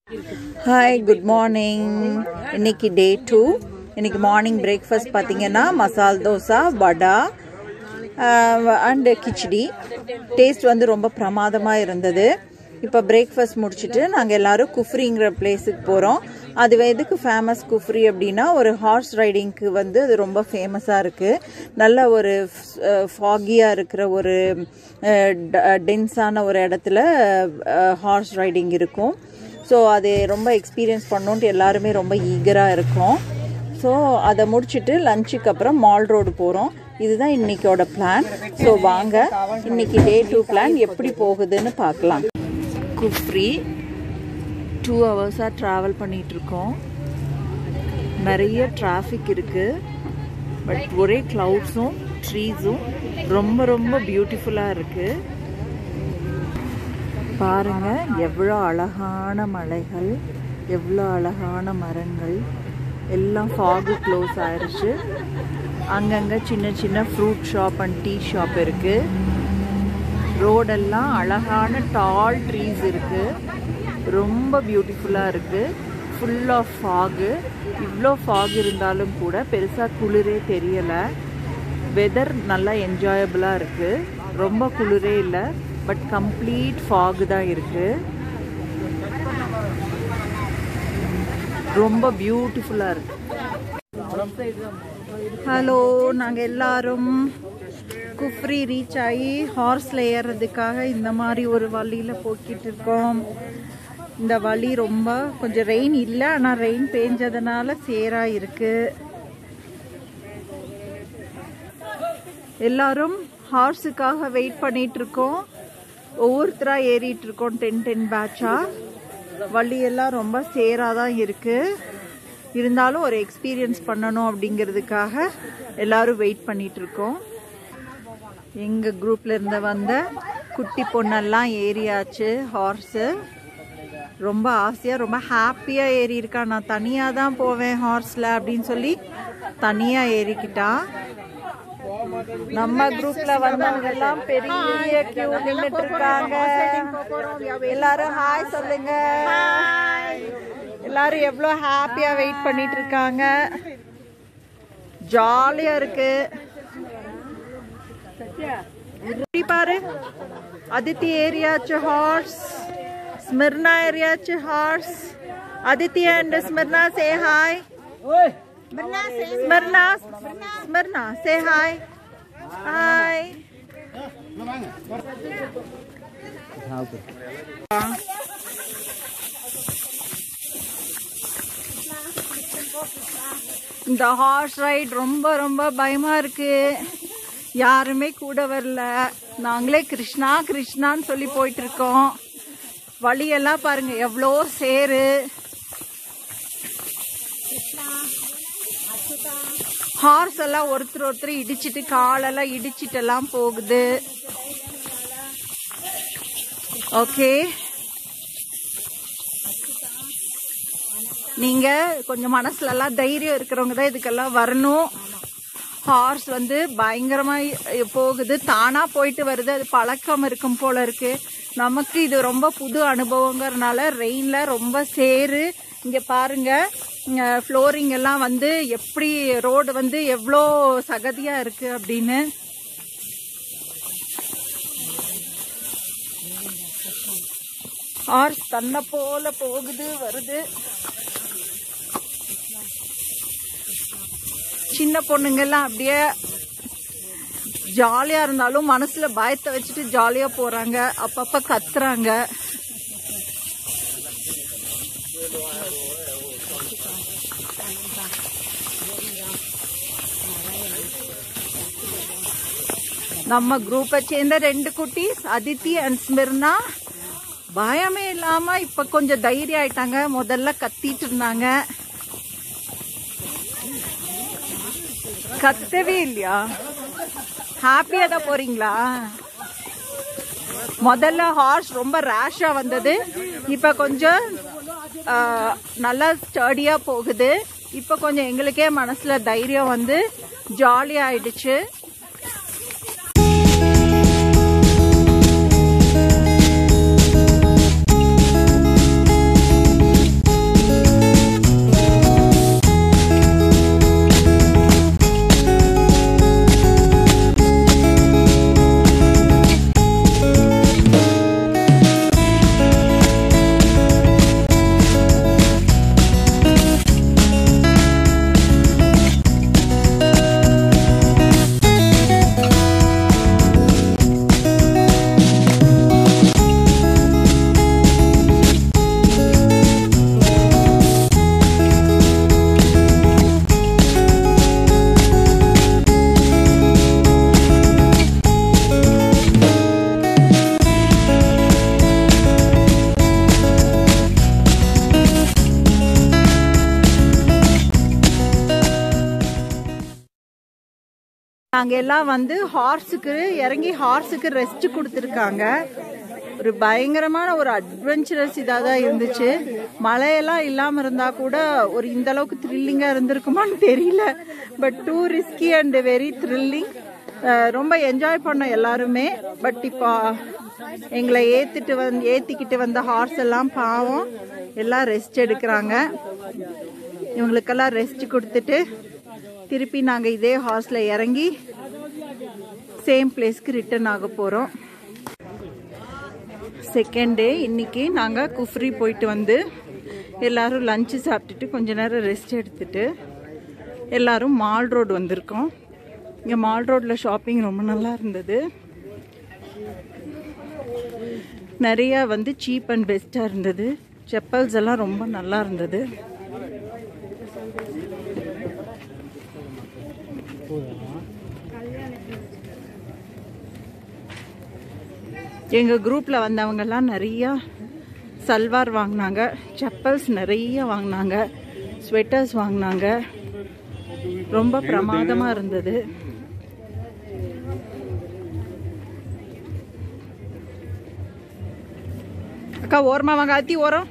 Hi good morning இன்னைக்கு day two இன்னைக்கு morning breakfast பார்த்தீங்கன்னா மசால் தோசா வடா அண்டு கிச்சடி டேஸ்ட் வந்து ரொம்ப பிரமாதமாக இருந்தது இப்போ பிரேக்ஃபாஸ்ட் முடிச்சுட்டு நாங்கள் எல்லாரும் குஃப்ரிங்கிற பிளேஸுக்கு போகிறோம் அது எதுக்கு ஃபேமஸ் குஃப்ரி அப்படின்னா ஒரு ஹார்ஸ் ரைடிங்க்கு வந்து அது ரொம்ப ஃபேமஸாக இருக்குது நல்ல ஒரு ஃபாகியாக இருக்கிற ஒரு டென்ஸான ஒரு இடத்துல ஹார்ஸ் ரைடிங் இருக்கும் ஸோ அது ரொம்ப எக்ஸ்பீரியன்ஸ் பண்ணோன்ட்டு எல்லாருமே ரொம்ப ஈகராக இருக்கோம் ஸோ அதை முடிச்சுட்டு லஞ்சுக்கு அப்புறம் மால் ரோடு போகிறோம் இதுதான் இன்னைக்கோட பிளான் ஸோ வாங்க இன்னைக்கு டே டூ பிளான் எப்படி போகுதுன்னு பார்க்கலாம் குஃப்ரி டூ ஹவர்ஸாக ட்ராவல் பண்ணிகிட்ருக்கோம் நிறைய டிராஃபிக் இருக்குது பட் ஒரே க்ளவுட்ஸும் ட்ரீஸும் ரொம்ப ரொம்ப பியூட்டிஃபுல்லாக இருக்குது பாருங்க எவ்வளோ அழகான மலைகள் எவ்வளோ அழகான மரங்கள் எல்லாம் ஃபாகு க்ளோஸ் ஆயிடுச்சு அங்கங்கே சின்ன சின்ன fruit shop and tea shop இருக்குது ரோடெல்லாம் அழகான டால் ட்ரீஸ் இருக்குது ரொம்ப பியூட்டிஃபுல்லாக இருக்குது ஃபுல் ஆஃப் ஃபாகு இவ்வளோ ஃபாக் இருந்தாலும் கூட பெருசாக குளிரே தெரியலை வெதர் நல்லா என்ஜாயபிளாக இருக்குது ரொம்ப குளிரே இல்லை பட் கம்ப்ளீட் ஃபாக் தான் இருக்குது ரொம்ப பியூட்டிஃபுல்லாக இருக்கு ஹலோ நாங்கள் எல்லாரும் குஃப்ரி ரீச் ஆகி ஹார்ஸில் ஏறுறதுக்காக இந்த மாதிரி ஒரு வழியில் போய்கிட்டு இருக்கோம் இந்த வழி ரொம்ப கொஞ்சம் ரெயின் இல்லை ஆனால் ரெயின் பேஞ்சதுனால சேராக இருக்கு எல்லாரும் ஹார்ஸுக்காக வெயிட் பண்ணிட்டு இருக்கோம் ஒவ்வொருத்தராக ஏறிட்டு இருக்கோம் டென் டென் பேட்சா வழியெல்லாம் ரொம்ப சேராக தான் இருக்கு இருந்தாலும் ஒரு எக்ஸ்பீரியன்ஸ் பண்ணணும் அப்படிங்கிறதுக்காக எல்லாரும் வெயிட் பண்ணிட்டு இருக்கோம் எங்கள் குரூப்ல இருந்து வந்த குட்டி பொண்ணெல்லாம் ஏறியாச்சு ஹார்ஸு ரொம்ப ஆசையாக ரொம்ப ஹாப்பியாக ஏறி இருக்கா நான் தனியாக தான் போவேன் ஹார்ஸில் அப்படின்னு சொல்லி தனியாக ஏறிக்கிட்டான் நம்ம குரூப்ல வந்தவங்க எல்லாம் பெரிய கியூ நின்னுட்டு இருக்காங்க எல்லாரும் ஹாய் சொல்லுங்க எல்லாரும் எவ்வளவு ஹாப்பியா வெயிட் பண்ணிட்டு இருக்காங்க ஜாலியா இருக்கு இப்படி பாரு அதித்தி ஏரியாச்சு ஹார்ஸ் ஸ்மிர்னா ஏரியாச்சு horse Aditi and Smyrna say hi Smyrna, Smyrna, say hi. Hi. இந்த ஹார்ஸ் ரைட் ரொம்ப ரொம்ப பயமா இருக்கு யாருமே கூட வரல நாங்களே கிருஷ்ணா கிருஷ்ணான்னு சொல்லி போயிட்டு இருக்கோம் வழியெல்லாம் பாருங்க எவ்வளோ சேரு ஹார்ஸ் எல்லாம் ஒருத்தர் ஒருத்தர் இடிச்சிட்டு காலெல்லாம் இடிச்சிட்டு எல்லாம் போகுது ஓகே நீங்க கொஞ்சம் மனசுல எல்லாம் தைரியம் இருக்கிறவங்க தான் இதுக்கெல்லாம் வரணும் ஹார்ஸ் வந்து பயங்கரமா போகுது தானா போயிட்டு வருது அது பழக்கம் இருக்கும் போல இருக்கு நமக்கு இது ரொம்ப புது அனுபவங்கிறதுனால ரெயின்ல ரொம்ப சேரு இங்க பாருங்க ஃப்ளோரிங் எல்லாம் வந்து எப்படி ரோடு வந்து எவ்வளோ சகதியா இருக்கு அப்படின்னு ஹார்ஸ் தன்னை போல போகுது வருது சின்ன பொண்ணுங்கெல்லாம் அப்படியே ஜாலியா இருந்தாலும் மனசுல பயத்தை வச்சுட்டு ஜாலியா போறாங்க அப்பப்ப கத்துறாங்க நம்ம குரூப்பை சேர்ந்த ரெண்டு குட்டீஸ் அதித்தி அண்ட் ஸ்மிர்னா பயமே இல்லாம இப்ப கொஞ்சம் தைரியம் ஆயிட்டாங்க முதல்ல கத்திட்டு இருந்தாங்க கத்தவே இல்லையா ஹாப்பியா தான் போறீங்களா முதல்ல ஹார்ஸ் ரொம்ப ரேஷா வந்தது இப்ப கொஞ்சம் நல்லா ஸ்டடியா போகுது இப்ப கொஞ்சம் எங்களுக்கே மனசுல தைரியம் வந்து ஜாலியா ஆயிடுச்சு அங்க எல்லாம் வந்து ஹார்ஸுக்கு இறங்கி ஹார்ஸுக்கு ரெஸ்ட் கொடுத்துருக்காங்க ஒரு பயங்கரமான ஒரு அட்வென்ச்சரஸ் இதாக தான் இருந்துச்சு மழையெல்லாம் இல்லாமல் இருந்தால் கூட ஒரு இந்த அளவுக்கு த்ரில்லிங்காக இருந்திருக்குமான்னு தெரியல but too risky and very thrilling ரொம்ப என்ஜாய் பண்ணோம் எல்லாருமே பட் இப்போ எங்களை ஏற்றிட்டு வந்து ஏற்றிக்கிட்டு வந்த ஹார்ஸ் எல்லாம் பாவம் எல்லாம் ரெஸ்ட் எடுக்கிறாங்க இவங்களுக்கெல்லாம் ரெஸ்ட் கொடுத்துட்டு திருப்பி நாங்கள் இதே ஹார்ஸில் இறங்கி சேம் பிளேஸ்க்கு ரிட்டர்ன் ஆக போகிறோம் செகண்ட் டே இன்னைக்கு நாங்கள் குஃப்ரி போயிட்டு வந்து எல்லாரும் லஞ்சு சாப்பிட்டுட்டு கொஞ்ச நேரம் ரெஸ்ட் எடுத்துட்டு எல்லாரும் மால் ரோடு வந்திருக்கோம் இங்கே மால் ரோட்டில் ஷாப்பிங் ரொம்ப நல்லா இருந்தது நிறைய வந்து சீப் அண்ட் பெஸ்ட்டாக இருந்தது செப்பல்ஸ் எல்லாம் ரொம்ப நல்லா இருந்தது எங்கள் குரூப்பில் வந்தவங்கெல்லாம் நிறையா சல்வார் வாங்கினாங்க செப்பல்ஸ் நிறைய வாங்கினாங்க ஸ்வெட்டர்ஸ் வாங்கினாங்க ரொம்ப பிரமாதமாக இருந்தது அக்கா ஓரமா வாங்க அத்தி ஓரம்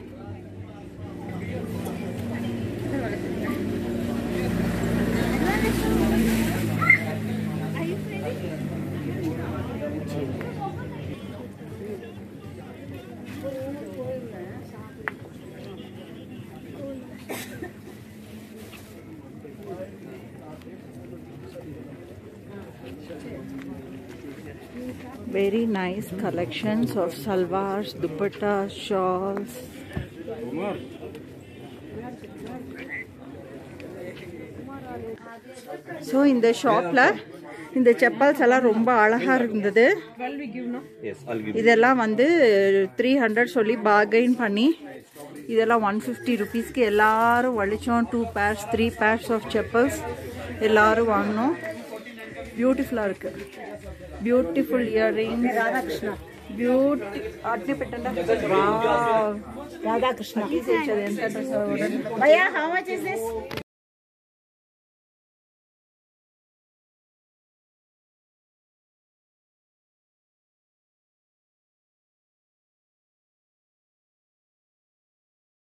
Very nice collections of salwars, dupattas, shawls. So இந்த ஷாப்பில் இந்த செப்பல்ஸ் எல்லாம் ரொம்ப அழகாக இருந்தது Yes, I'll give இதெல்லாம் வந்து த்ரீ ஹண்ட்ரட் சொல்லி பார்கெயின் பண்ணி இதெல்லாம் ஒன் ஃபிஃப்டி ருபீஸ்க்கு எல்லாரும் வலிச்சோம் two pairs three pairs of chappals எல்லாரும் வாங்கினோம் பியூட்டிஃபுல்லாக இருக்கு பியூட்டிஃபுல் இயரிங் ராதாகிருஷ்ணா బ్యూటీ అట్నే పెట్టండి రాధాకృష్ణ ఎంత dress Bhaiya, how much is this?